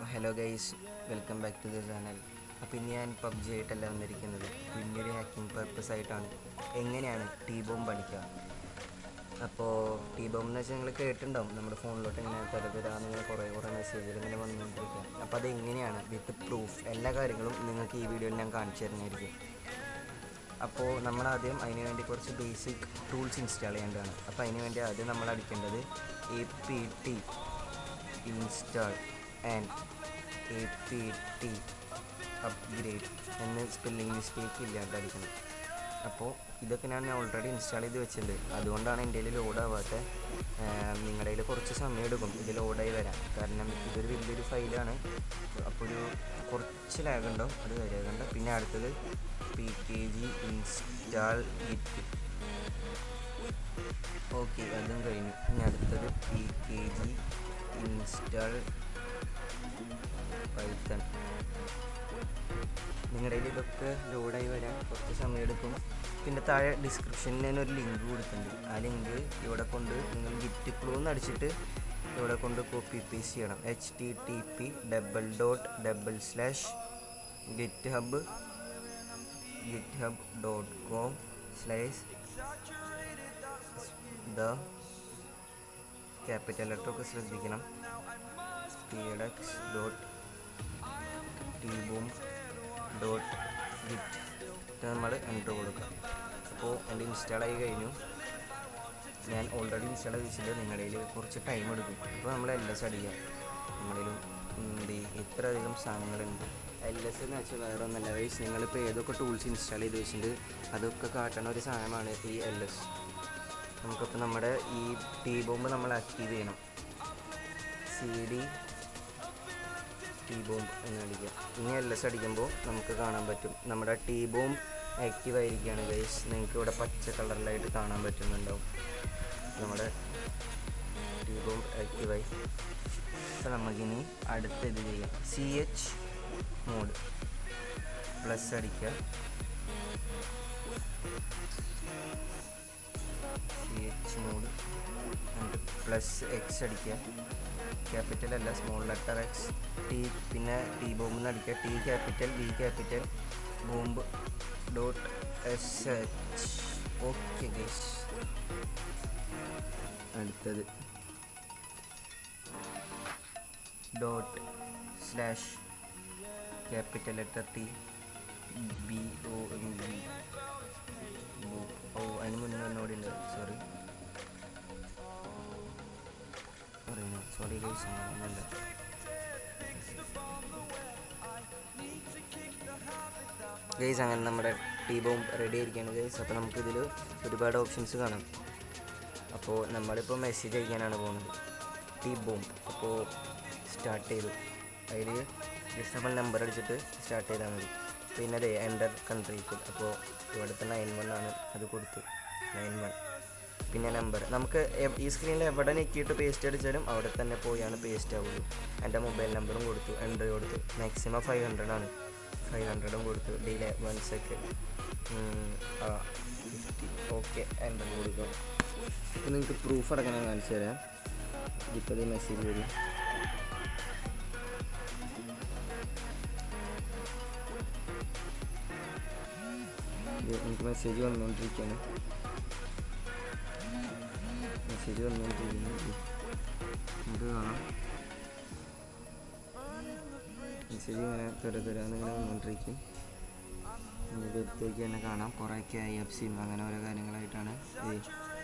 hello guys welcome back to the channel അപ്പോൾ ഇന്ന് ഞാൻ പബ്ജി ആയിട്ടല്ല വന്നിരിക്കുന്നത് പിന്നൊരു ഹാക്കിംഗ് പർപ്പസ് ആയിട്ടാണ് എങ്ങനെയാണ് ടീ ബോംബ് പഠിക്കുക അപ്പോൾ ടീ ബോംബ് എന്ന് വെച്ചാൽ നിങ്ങൾ കേട്ടിട്ടുണ്ടാവും നമ്മുടെ ഫോണിലോട്ട് ഇങ്ങനെ തരതരാന്ന് ഇങ്ങനെ കുറേ കുറേ മെസ്സേജുകൾ ഇങ്ങനെ വന്നുകൊണ്ടിരിക്കുക അപ്പോൾ അത് എങ്ങനെയാണ് വിത്ത് പ്രൂഫ് എല്ലാ കാര്യങ്ങളും നിങ്ങൾക്ക് ഈ വീഡിയോയിൽ ഞാൻ കാണിച്ചു തരുന്നതായിരിക്കും അപ്പോൾ നമ്മൾ ആദ്യം അതിന് വേണ്ടി കുറച്ച് ബേസിക് ടൂൾസ് ഇൻസ്റ്റാൾ ചെയ്യേണ്ടതാണ് അപ്പോൾ അതിന് വേണ്ടി ആദ്യം നമ്മൾ അടിക്കേണ്ടത് A P T install and A P T upgrade എന്ന് സ്പെല്ലിംഗ് മിസ്റ്റേക്ക് ഇല്ലാണ്ട് അടിക്കണം അപ്പോൾ ഇതൊക്കെ ഞാൻ ഓൾറെഡി ഇൻസ്റ്റാൾ ചെയ്ത് വെച്ചിട്ടുണ്ട് അതുകൊണ്ടാണ് എൻ്റെ കയ്യിൽ ലോഡ് ആവാത്ത നിങ്ങളുടെ കയ്യിൽ കുറച്ച് സമയം എടുക്കും ഇത് ലോഡായി വരാൻ കാരണം ഇതൊരു വലിയൊരു ഫയലാണ് അപ്പോൾ ഒരു കുറച്ച് ലാഗ് ഉണ്ടാവും അത് വരാറുണ്ട് പിന്നെ അടുത്തത് P K G install git okay അതും കഴിഞ്ഞു ഇനി അടുത്തത് P K G install Python നിങ്ങളുടെ കയ്യിൽ ഇതൊക്കെ ലോഡായി വരാൻ കുറച്ച് സമയം എടുക്കും പിന്നെ താഴെ ഡിസ്ക്രിപ്ഷനിൽ ഞാൻ ഒരു ലിങ്ക് കൊടുത്തിട്ടുണ്ട് ആ ലിങ്ക് ഇവിടെ കൊണ്ട് നിങ്ങൾ ഗിറ്റ് ക്ലൂ എന്ന് അടിച്ചിട്ട് ഇവിടെ കൊണ്ട് കോപ്പി പേസ്റ്റ് ചെയ്യണം H T T P double dot double slash GitHub GitHub dot com slash the capital ലെറ്ററൊക്കെ ശ്രദ്ധിക്കണം SpeedX dot T bomb dot git നമ്മൾ എൻ്റർ കൊടുക്കുക അപ്പോൾ എൻ്റെ ഇൻസ്റ്റാൾ ആയി കഴിഞ്ഞു ഞാൻ ഓൾറെഡി ഇൻസ്റ്റാൾ ചെയ്ത് വെച്ചിട്ട് നിങ്ങളുടെ കയ്യിൽ കുറച്ച് ടൈം എടുക്കും അപ്പോൾ നമ്മൾ എൽ എസ് അടിക്കുക നമ്മളിലും എന്ത് ഇത്ര അധികം സാധനങ്ങളുണ്ട് എൽ എസ് എന്ന് വെച്ചാൽ വേറെ ഒന്നല്ല വൈസ് നിങ്ങളിപ്പോൾ ഏതൊക്കെ ടൂൾസ് ഇൻസ്റ്റാൾ ചെയ്ത് വെച്ചിട്ടുണ്ട് അതൊക്കെ കാട്ടണ ഒരു സാധനമാണ് ഈ എൽ എസ് നമുക്കപ്പോൾ നമ്മുടെ ഈ ടീ ബോംബ് നമ്മൾ ആക്റ്റീവ് ചെയ്യണം സി ഡി ടീ ബോംബ് എന്ന് അടിക്കുക ഇനി എൽ എസ് അടിക്കുമ്പോൾ നമുക്ക് കാണാൻ പറ്റും നമ്മുടെ ടീ ബോംബ് ആക്റ്റീവ് ആയിരിക്കുകയാണ് ഗൈസ് നിങ്ങൾക്ക് ഇവിടെ പച്ച കളറിലായിട്ട് കാണാൻ പറ്റുന്നുണ്ടാവും നമ്മുടെ ടീ ബോംബ് ആക്റ്റീവായി അപ്പോൾ നമുക്കിനി അടുത്ത ഇത് ചെയ്യാം സി എച്ച് മോഡ് പ്ലസ് അടിക്കുക C H mod plus X അടിക്കുക ക്യാപിറ്റൽ അല്ല സ്മോൾ ലെറ്റർ എക്സ് ടി പിന്നെ ടി ബോംബ് എന്ന് അടിക്കുക T capital B capital bomb dot S H okay guys അടുത്തത് dot slash capital letter T B O M B oh അതിന് മുന്നേ ഒന്നുകൂടി ഉണ്ട് സോറി പറയുന്നു സോറി ഗൈസ് അങ്ങനെയൊന്നുമില്ല ഗൈസ് അങ്ങനെ നമ്മുടെ ടീ ബോംബ് റെഡി ആയിരിക്കുകയാണ് ഗൈസ് അപ്പോൾ നമുക്കിതിൽ ഒരുപാട് ഓപ്ഷൻസ് കാണാം അപ്പോൾ നമ്മളിപ്പോൾ മെസ്സേജ് അയക്കാനാണ് പോകുന്നത് ടീ ബോംബ് അപ്പോൾ സ്റ്റാർട്ട് ചെയ്തു അതിൽ ജസ്റ്റ് നമ്മൾ നമ്പർ അടിച്ചിട്ട് സ്റ്റാർട്ട് ചെയ്താൽ മതി പിന്നെ അതെ എൻ്റർ കൺട്രി അപ്പോൾ ഇവിടുത്തെ നയൻ വൺ ആണ് അത് കൊടുത്തു നയൻ വൺ പിന്നെ നമ്പർ നമുക്ക് എ- ഈ സ്ക്രീനിൽ എവിടെ ഞെക്കിയിട്ട് പേസ്റ്റ് അടിച്ചാലും അവിടെ തന്നെ പോയാണ് പേസ്റ്റ് ആവുള്ളൂ എൻ്റെ മൊബൈൽ നമ്പറും കൊടുത്തു എൻട്രി കൊടുത്തു മാക്സിമം ഫൈവ് ഹൺഡ്രഡ് ആണ് ഫൈവ് ഹൺഡ്രഡും കൊടുത്തു ഡിലേ വൺ സെക്കൻഡ് ആ ഫിഫ്റ്റി ഓക്കെ എൻ്റർ കൊടുക്കുക അപ്പോൾ നിങ്ങൾക്ക് പ്രൂഫ് അടക്കം ഞാൻ കാണിച്ചു തരാം ഇപ്പോൾ ഈ മെസ്സേജ് വരും ഇത് എനിക്ക് മെസ്സേജ് വന്നുകൊണ്ടിരിക്കുകയാണ് മെസ്സേജ് വന്നുകൊണ്ടിരിക്കുന്നു നമുക്ക് കാണാം മെസ്സേജ് ഇങ്ങനെ തര തരാന്ന് ഇങ്ങനെ വന്നുകൊണ്ടിരിക്കും ഇത് എടുത്തേക്ക് തന്നെ കാണാം കുറേയൊക്കെ ഐ എഫ് സിയും അങ്ങനെ ഓരോ കാര്യങ്ങളായിട്ടാണ് ഇത്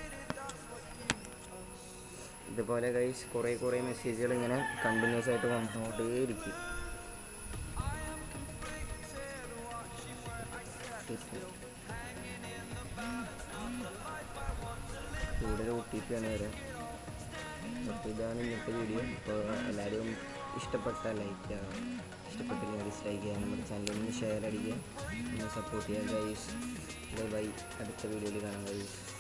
ഇതുപോലെ കൈസ് കുറേ കുറേ മെസ്സേജുകൾ ഇങ്ങനെ കണ്ടിന്യൂസ് ആയിട്ട് വന്നുകൊണ്ടേയിരിക്കും കൂടുതൽ ഒ ടി പി ആണ് വരെ അപ്പോൾ ഇതാണ് ഇന്നത്തെ വീഡിയോ അപ്പോൾ എല്ലാവരും ഇഷ്ടപ്പെട്ട ലൈക്ക് ചെയ്യുക ഇഷ്ടപ്പെട്ടില്ലെങ്കിൽ ഡിസ്ലൈക്ക് ചെയ്യുക നമ്മുടെ ചാനലിൽ ഒന്ന് ഷെയർ അടിക്കുക ഒന്ന് സപ്പോർട്ട് ചെയ്യുക ഗൈസ് ബൈ ബൈ അടുത്ത വീഡിയോയിൽ കാണാം ഗൈസ്